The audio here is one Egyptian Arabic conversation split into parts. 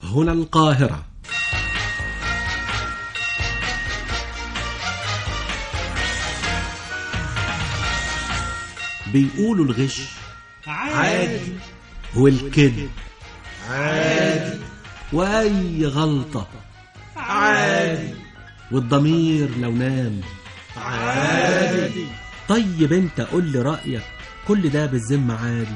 هنا القاهرة بيقولوا الغش عادي والكذب عادي وأي غلطة عادي والضمير لو نام عادي طيب انت قول لي رأيك كل ده بالذمة عادي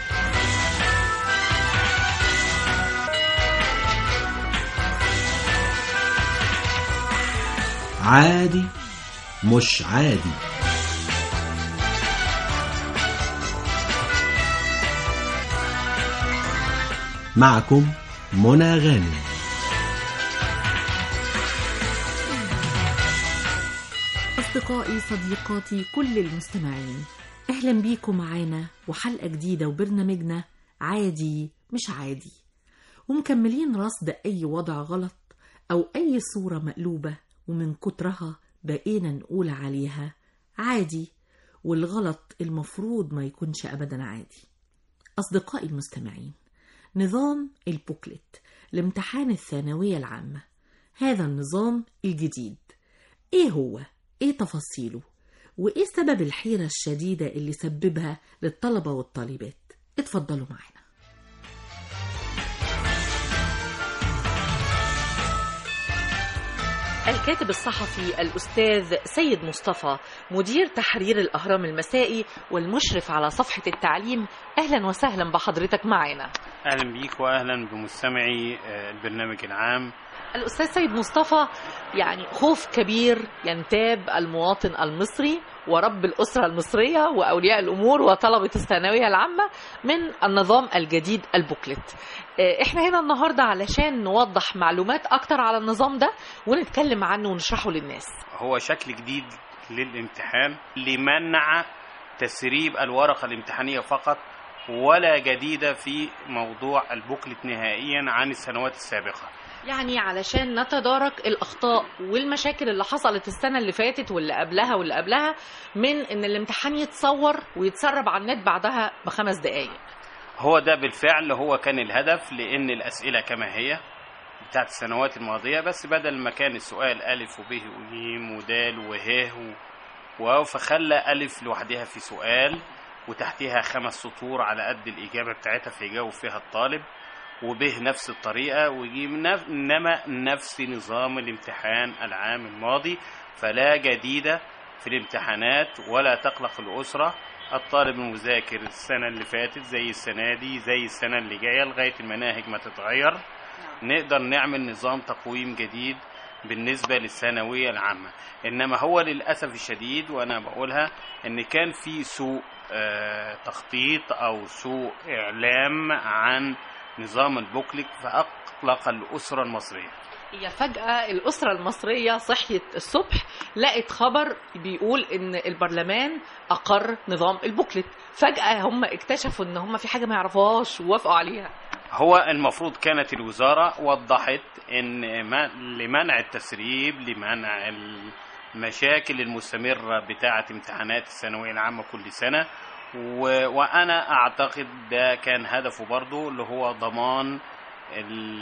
عادي مش عادي معكم منى غانم أصدقائي صديقاتي كل المستمعين أهلا بيكم معانا وحلقة جديدة وبرنامجنا عادي مش عادي ومكملين رصد أي وضع غلط أو أي صورة مقلوبة ومن كترها بقينا نقول عليها عادي والغلط المفروض ما يكونش أبدا عادي أصدقائي المستمعين نظام البوكلت لامتحان الثانوية العامة هذا النظام الجديد ايه هو ايه تفاصيله وايه سبب الحيرة الشديدة اللي سببها للطلبة والطالبات اتفضلوا معنا الكاتب الصحفي الأستاذ سيد مصطفى مدير تحرير الأهرام المسائي والمشرف على صفحة التعليم أهلا وسهلا بحضرتك معنا اهلا بيك واهلا بمستمعي آه، البرنامج العام الأستاذ سيد مصطفى يعني خوف كبير ينتاب المواطن المصري ورب الأسرة المصرية وأولياء الأمور وطلبة الثانوية العامة من النظام الجديد البوكلت آه، احنا هنا النهاردة علشان نوضح معلومات أكتر على النظام ده ونتكلم عنه ونشرحه للناس هو شكل جديد للامتحان لمنع تسريب الورقة الامتحانية فقط ولا جديدة في موضوع البوكلت نهائيا عن السنوات السابقة يعني علشان نتدارك الأخطاء والمشاكل اللي حصلت السنة اللي فاتت واللي قبلها واللي قبلها من إن الامتحان يتصور ويتسرب على النت بعدها بخمس دقايق هو ده بالفعل هو كان الهدف لأن الأسئلة كما هي بتاعت السنوات الماضية بس بدل ما كان السؤال ألف وب وجيم ودال وه و- واو فخلى ألف لوحدها في سؤال وتحتها خمس سطور على قد الإجابة بتاعتها فيجاوب فيها الطالب وبه نفس الطريقة وجيم نف... إنما نفس نظام الامتحان العام الماضي فلا جديد في الامتحانات ولا تقلق الأسرة الطالب المذاكر السنة اللي فاتت زي السنة دي زي السنة اللي جاية لغاية المناهج ما تتغير نقدر نعمل نظام تقويم جديد بالنسبة للثانوية العامة إنما هو للأسف الشديد وأنا بقولها إن كان في سوء آه، تخطيط أو سوء إعلام عن نظام البوكلت فأقلق الأسرة المصرية هي فجأة الأسرة المصرية صحيت الصبح لقت خبر بيقول إن البرلمان أقر نظام البوكلت فجأة هم اكتشفوا إن هم في حاجة ما يعرفوهاش ووافقوا عليها هو المفروض كانت الوزارة وضحت ان ما لمنع التسريب لمنع المشاكل المستمرة بتاعة امتحانات الثانوية العامة كل سنة و... وانا اعتقد ده كان هدفه برضو اللي هو ضمان ال...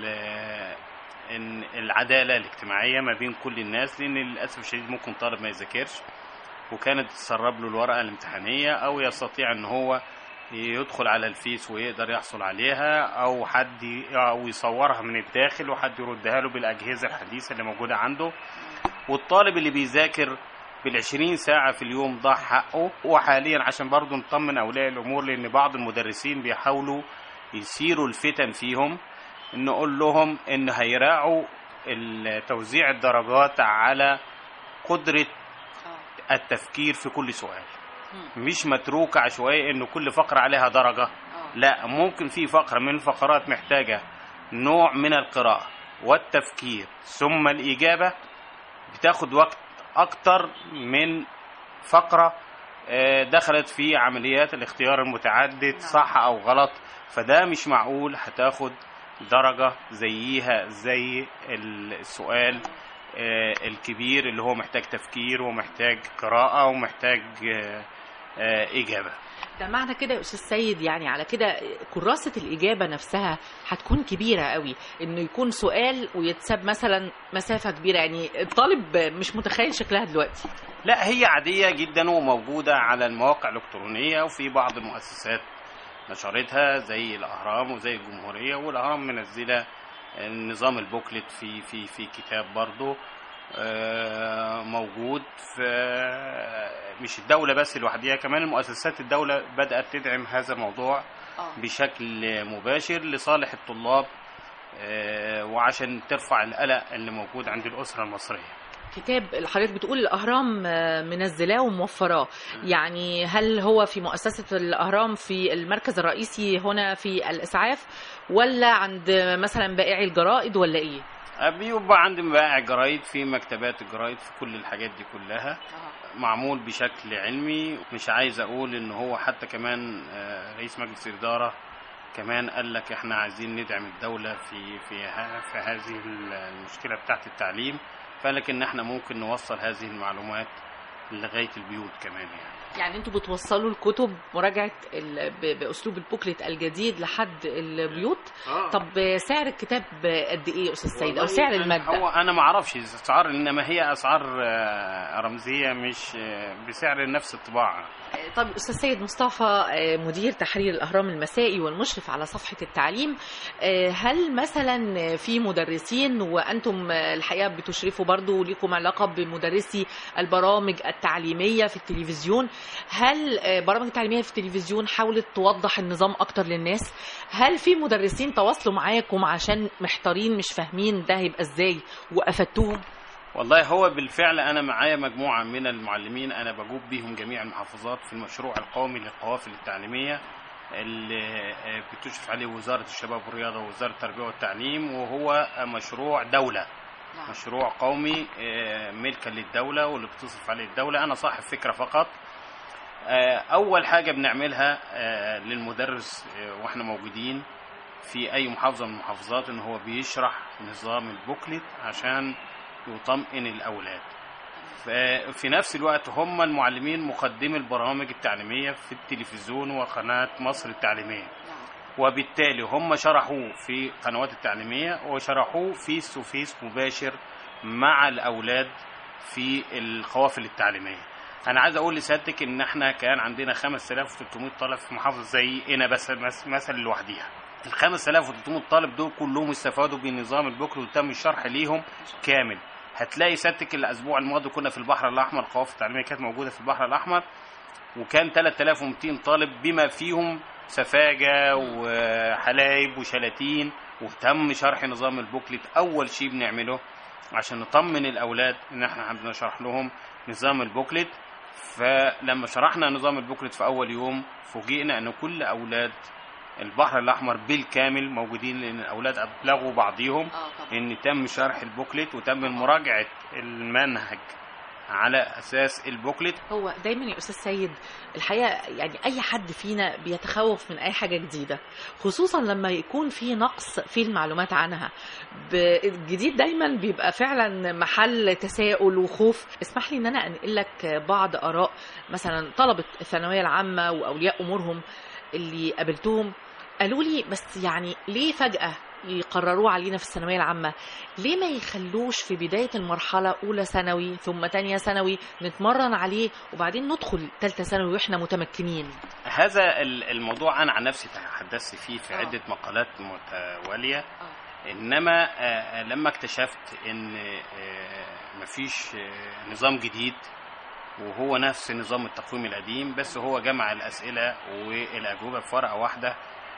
إن العدالة الاجتماعية ما بين كل الناس لان للأسف الشديد ممكن طالب ما يذاكرش وكانت تسرب له الورقة الامتحانية او يستطيع ان هو يدخل على الفيس ويقدر يحصل عليها او حد ي- او يصورها من الداخل وحد يردها له بالاجهزه الحديثه اللي موجوده عنده والطالب اللي بيذاكر بالعشرين ساعة في اليوم ضاع حقه وحاليا عشان برضو نطمن أولياء الأمور لأن بعض المدرسين بيحاولوا يثيروا الفتن فيهم نقول لهم إن هيراعوا ال- توزيع الدرجات على قدرة التفكير في كل سؤال مش متروكة عشوائية إن كل فقرة عليها درجة لا ممكن في فقرة من الفقرات محتاجة نوع من القراءة والتفكير ثم الإجابة بتاخد وقت أكتر من فقرة آه، دخلت في عمليات الاختيار المتعدد صح أو غلط فده مش معقول هتاخد درجة زيها زي السؤال آه، الكبير اللي هو محتاج تفكير ومحتاج قراءة ومحتاج آه، آه، اجابه ده معنى كده يا استاذ سيد يعني على كده كراسه الاجابه نفسها هتكون كبيره قوي انه يكون سؤال ويتساب مثلا مسافه كبيره يعني الطالب مش متخيل شكلها دلوقتي لا هي عاديه جدا وموجوده على المواقع الالكترونيه وفي بعض المؤسسات نشرتها زي الاهرام وزي الجمهوريه والاهرام منزله نظام البوكلت في في في كتاب برضه آه، موجود في مش الدولة بس لوحدها كمان المؤسسات الدولة بدأت تدعم هذا الموضوع بشكل مباشر لصالح الطلاب آه، وعشان ترفع القلق اللي موجود عند الأسرة المصرية كتاب اللي حضرتك بتقول الاهرام آه، منزلاه وموفراه يعني هل هو في مؤسسه الاهرام في المركز الرئيسي هنا في الاسعاف ولا عند مثلا بائعي الجرائد ولا ايه بيبقى عند مبائع جرايد في مكتبات الجرايد في كل الحاجات دي كلها معمول بشكل علمي مش عايز اقول ان هو حتى كمان آه، رئيس مجلس الاداره كمان قال لك احنا عايزين ندعم الدوله في في ه- في هذه المشكله بتاعه التعليم فقال لك ان احنا ممكن نوصل هذه المعلومات لغايه البيوت كمان يعني يعني انتوا بتوصلوا الكتب مراجعه ال- ب- باسلوب البوكلت الجديد لحد البيوت طب سعر الكتاب قد ايه يا استاذ سيد او والله سعر أنا- الماده هو انا ما اعرفش اسعار انما هي اسعار آه، رمزيه مش آه، بسعر نفس الطباعه طب استاذ سيد مصطفى آه، مدير تحرير الاهرام المسائي والمشرف على صفحه التعليم آه، هل مثلا في مدرسين وانتم آه، الحقيقه بتشرفوا برضو ليكم علاقه بمدرسي البرامج التعليميه في التلفزيون هل آه، برامج التعليميه في التلفزيون حاولت توضح النظام اكتر للناس هل في مدرسين تواصلوا معاكم عشان محتارين مش فاهمين ده هيبقى ازاي وافدتوهم والله هو بالفعل انا معايا مجموعه من المعلمين انا بجوب بيهم جميع المحافظات في المشروع القومي للقوافل التعليميه اللي آه، بتشرف عليه وزاره الشباب والرياضه ووزاره التربيه والتعليم وهو مشروع دوله مشروع قومي آه، ملكا للدوله واللي بتصرف عليه الدوله انا صاحب فكره فقط آه، اول حاجه بنعملها آه، للمدرس آه، واحنا موجودين في اي محافظه من المحافظات ان هو بيشرح نظام البوكلت عشان يطمئن الاولاد ف- في نفس الوقت هم المعلمين مقدمي البرامج التعليميه في التلفزيون وقناه مصر التعليميه وبالتالي هم شرحوه في قنوات التعليمية وشرحوه فيس تو فيس مباشر مع الأولاد في القوافل التعليمية أنا عايز أقول لسيادتك إن إحنا كان عندنا 5300 طالب في محافظة زي هنا بس مس- مثلا لوحديها ال 5300 طالب دول كلهم استفادوا بنظام البكر وتم الشرح ليهم كامل هتلاقي سيادتك الأسبوع الماضي كنا في البحر الأحمر القوافل التعليمية كانت موجودة في البحر الأحمر وكان 3200 طالب بما فيهم سفاجة وحلايب وشلاتين وتم شرح نظام البوكلت أول شيء بنعمله عشان نطمن الأولاد إن احنا بنشرح لهم نظام البوكلت فلما شرحنا نظام البوكلت في أول يوم فوجئنا أن كل أولاد البحر الأحمر بالكامل موجودين لأن الأولاد أبلغوا بعضيهم إن تم شرح البوكلت وتم مراجعة المنهج على أساس البوكلت هو دايما يا استاذ سيد الحقيقه يعني اي حد فينا بيتخوف من اي حاجه جديده خصوصا لما يكون في نقص في المعلومات عنها ب- الجديد دايما بيبقى فعلا محل تساؤل وخوف اسمح لي ان انا انقل لك بعض اراء مثلا طلبه الثانويه العامه واولياء امورهم اللي قابلتهم قالوا لي بس يعني ليه فجاه يقرروه علينا في الثانويه العامه ليه ما يخلوش في بدايه المرحله اولى ثانوي ثم تانية ثانوي نتمرن عليه وبعدين ندخل ثالثه ثانوي واحنا متمكنين هذا ال- الموضوع أنا عن نفسي تحدثت فيه في آه. عدة مقالات متوالية إنما آه، لما اكتشفت إن آه، مفيش آه، نظام جديد وهو نفس نظام التقويم القديم بس هو جمع الأسئلة والأجوبة في ورقة واحدة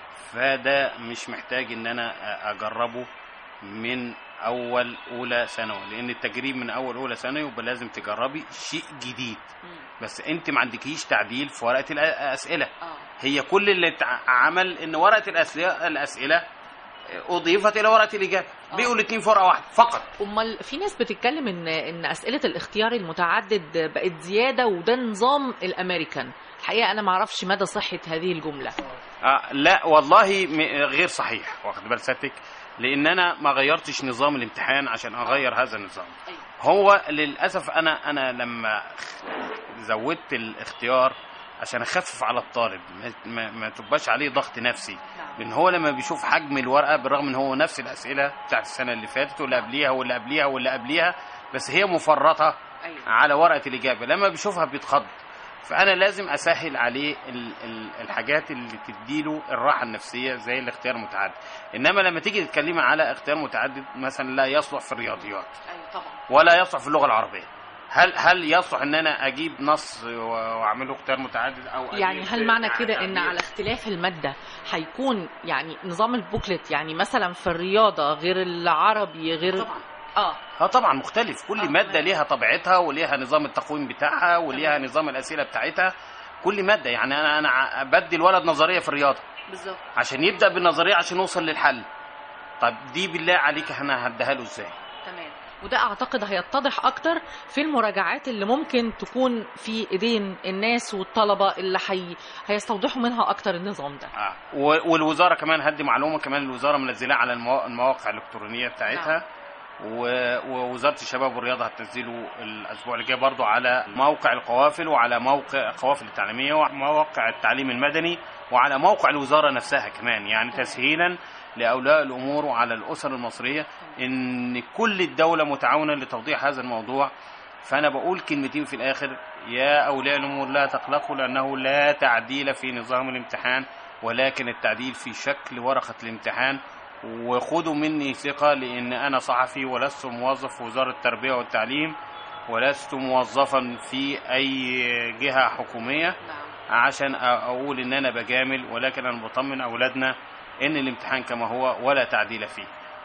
فده مش محتاج إن أنا آه، أجربه من أول أولى ثانوي لأن التجريب من أول أولى ثانوي يبقى لازم تجربي شيء جديد بس أنت ما عندكيش تعديل في ورقة الأسئلة هي كل اللي اتعمل ان ورقه الاسئله الاسئله اضيفت الى ورقه الاجابه آه. بقوا الاثنين في ورقه واحده فقط امال في ناس بتتكلم ان ان اسئله الاختيار المتعدد بقت زياده وده نظام الامريكان الحقيقه انا ما اعرفش مدى صحه هذه الجمله آه لا والله م- غير صحيح واخد بال سيادتك لان انا ما غيرتش نظام الامتحان عشان اغير هذا النظام هو للاسف انا انا لما زودت الاختيار عشان اخفف على الطالب ما, ما, ما تبقاش عليه ضغط نفسي لان هو لما بيشوف حجم الورقه بالرغم ان هو نفس الاسئله بتاعت السنه اللي فاتت واللي قبليها واللي قبليها واللي قبليها بس هي مفرطه أيوة. على ورقه الاجابه لما بيشوفها بيتخض فانا لازم اسهل عليه ال- ال- الحاجات اللي تديله الراحه النفسيه زي الاختيار المتعدد انما لما تيجي تتكلمي على اختيار متعدد مثلا لا يصلح في الرياضيات ايوه طبعا ولا يصلح في اللغه العربيه هل هل يصلح ان انا اجيب نص و- واعمله اختيار متعدد او يعني أجيب هل معنى تعبير؟ كده ان على اختلاف المادة هيكون يعني نظام البوكلت يعني مثلا في الرياضة غير العربي غير طبعا اه اه طبعا مختلف كل آه، ماده تمام. ليها طبيعتها وليها نظام التقويم بتاعها وليها تمام. نظام الاسئله بتاعتها كل ماده يعني انا انا ع- بدي الولد نظريه في الرياضه بالظبط عشان يبدا بالنظريه عشان يوصل للحل طب دي بالله عليك انا هديها له ازاي تمام وده اعتقد هيتضح اكتر في المراجعات اللي ممكن تكون في ايدين الناس والطلبة اللي حي... هيستوضحوا منها اكتر النظام ده آه. و- والوزاره كمان هدي معلومه كمان الوزاره منزلها على الموا- المواقع الالكترونيه بتاعتها و- ووزاره الشباب والرياضه هتنزله الاسبوع اللي جاي برضه على موقع القوافل وعلى موقع القوافل التعليميه ومواقع التعليم المدني وعلى موقع الوزاره نفسها كمان يعني تسهيلا لاولياء الامور وعلى الاسر المصريه ان كل الدوله متعاونه لتوضيح هذا الموضوع فانا بقول كلمتين في الاخر يا اولياء الامور لا تقلقوا لانه لا تعديل في نظام الامتحان ولكن التعديل في شكل ورقه الامتحان وخدوا مني ثقه لان انا صحفي ولست موظف في وزاره التربيه والتعليم ولست موظفا في اي جهه حكوميه نعم عشان أ- اقول ان انا بجامل ولكن انا بطمن اولادنا ان الامتحان كما هو ولا تعديل فيه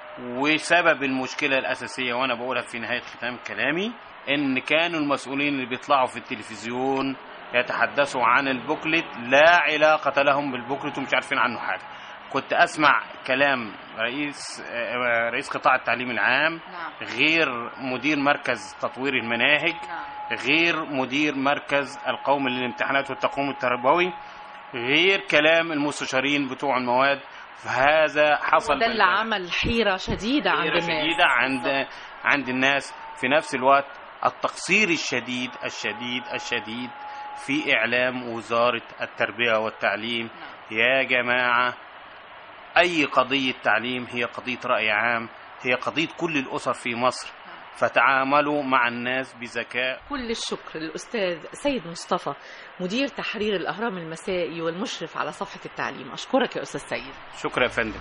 وسبب المشكله الاساسيه وانا بقولها في نهايه ختام كلامي ان كانوا المسؤولين اللي بيطلعوا في التلفزيون يتحدثوا عن البوكلت لا علاقه لهم بالبوكلت ومش عارفين عنه حاجه كنت اسمع كلام رئيس آه، رئيس قطاع التعليم العام نعم غير مدير مركز تطوير المناهج نعم غير مدير مركز القومي للامتحانات والتقويم التربوي غير كلام المستشارين بتوع المواد فهذا حصل ده اللي عمل حيرة شديدة عند حيرة الناس شديدة عند عند الناس في نفس الوقت التقصير الشديد الشديد الشديد في إعلام وزارة التربية والتعليم يا جماعة أي قضية تعليم هي قضية رأي عام هي قضية كل الأسر في مصر فتعاملوا مع الناس بذكاء كل الشكر للأستاذ سيد مصطفى مدير تحرير الأهرام المسائي والمشرف على صفحة التعليم أشكرك يا أستاذ سيد شكرا يا فندم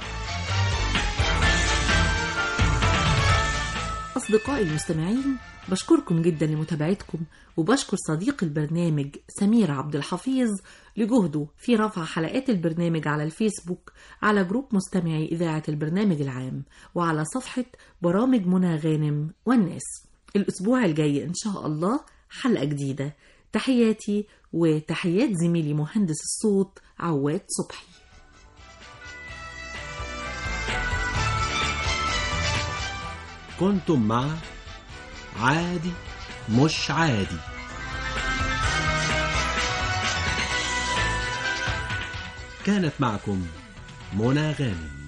أصدقائي المستمعين بشكركم جدا لمتابعتكم وبشكر صديق البرنامج سمير عبد الحفيظ لجهده في رفع حلقات البرنامج على الفيسبوك على جروب مستمعي إذاعة البرنامج العام وعلى صفحة برامج منى غانم والناس الأسبوع الجاي إن شاء الله حلقة جديدة تحياتي وتحيات زميلي مهندس الصوت عواد صبحي كنتم مع عادي مش عادي كانت معكم منى غانم